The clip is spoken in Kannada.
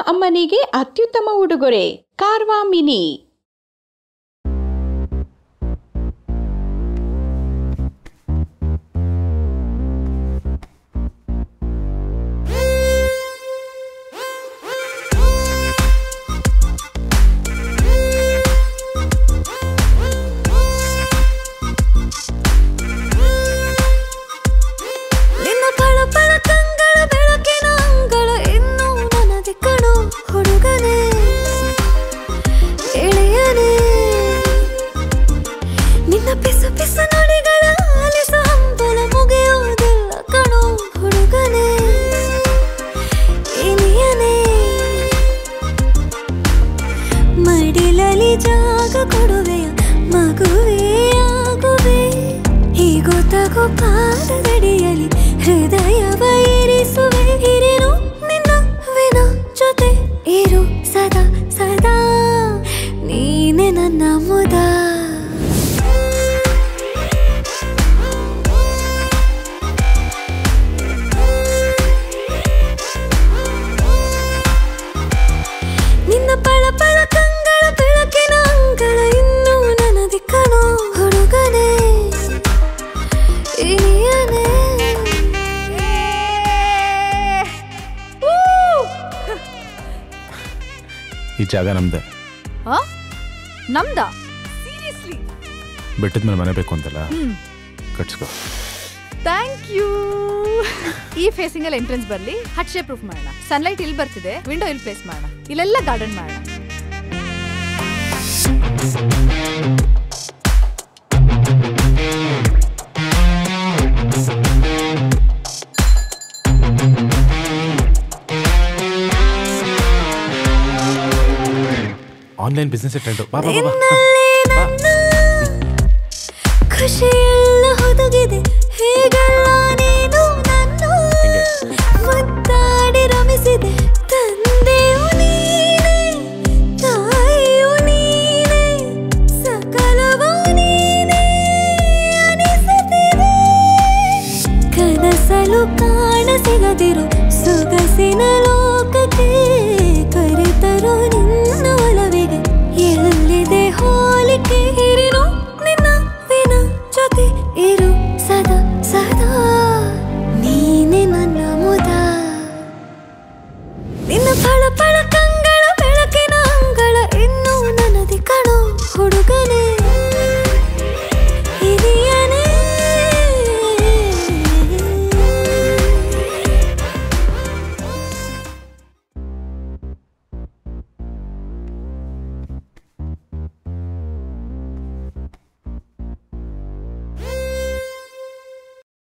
ಅಮ್ಮನಿಗೆ ಅತ್ಯುತ್ತಮ ಉಡುಗೊರೆ ಕಾರ್ವಾ ಮಿನಿ ನಿನ್ನ ಪಳ ಪಳ ಕಂಗಳ ಬೆಳಕಿನ ಅಂಗಳ ಇನ್ನೂ ನನದೆ ಕಣೋ ಹುಡುಗನೇ ಎಳೆಯನೇ ನಿನ್ನ ಪಿಸು ಪಿಸು ನುಡಿಗಳ ಆಲಿಸು ಹಂಬಲ ಮುಗಿಯುವುದಿಲ್ಲ ಕಣೋ ಹುಡುಗನೇ ಇನಿಯನೇ ಮಡಿಲಲಿ ಜಾಗ ಕೊಡುವೆಯ ಮಗುವೇ ಆಗುವೆ ಹೀಗೋ ತಗೋ ಪಾದದಡಿಯಲಿ ಹೃದಯವ ಇರಿಸುವೆ ಹಿರಿರು ನಿನ್ನ ವಿನ ಜೊತೆ ಇರು ಸದಾ ಸದಾ ನೀನೆ ನನ್ನ ಮುದ ನಿನ್ನ ಪಳ ಪಳ ಕಂಗಳ ಬೆಳಕಿನ ಅಂಗಳ ಇನ್ನೂ ನನದಿ ಕಣೋ ಹುಡುಗನೇ ಇನಿಯನೇ ಈ ಜಾಗ ನಮ್ದೆ ನಮ್ದ ಸೀರಿಯಸ್ಲಿ ಬೆಟ್ಟದ ಮೇಲೆ ಮನೆ ಬೇಕು ಅಂತಲ್ಲ ಕಟ್ಸ್ಕೋ ಥ್ಯಾಂಕ್ ಯು ಈ ಫೇಸಿಂಗ್ ಅಲ್ಲಿ ಎಂಟ್ರೆನ್ಸ್ ಬರ್ಲಿ ಹಟ್ ಶೇಪ್ ಪ್ರೂಫ್ ಮಾಡೋಣ ಸನ್ಲೈಟ್ ಇಲ್ಲಿ ಬರ್ತಿದೆ ವಿಂಡೋ ಇಲ್ಲಿ ಪ್ಲೇಸ್ ಮಾಡೋಣ ಇಲ್ಲೆಲ್ಲ ಗಾರ್ಡನ್ ಮಾಡೋಣ ಆನ್ಲೈನ್ ಬಿಸ್ನೆಸ್ ಟ್ರೆಂಡ್ ಬಾ ಬಾ ಬಾ, ಬಾ ನಿನ್ನಲ್ಲಿ ನನ್ನ ಖುಷಿಯೆಲ್ಲ ಹುದುಗಿದೆ ಹೇಗ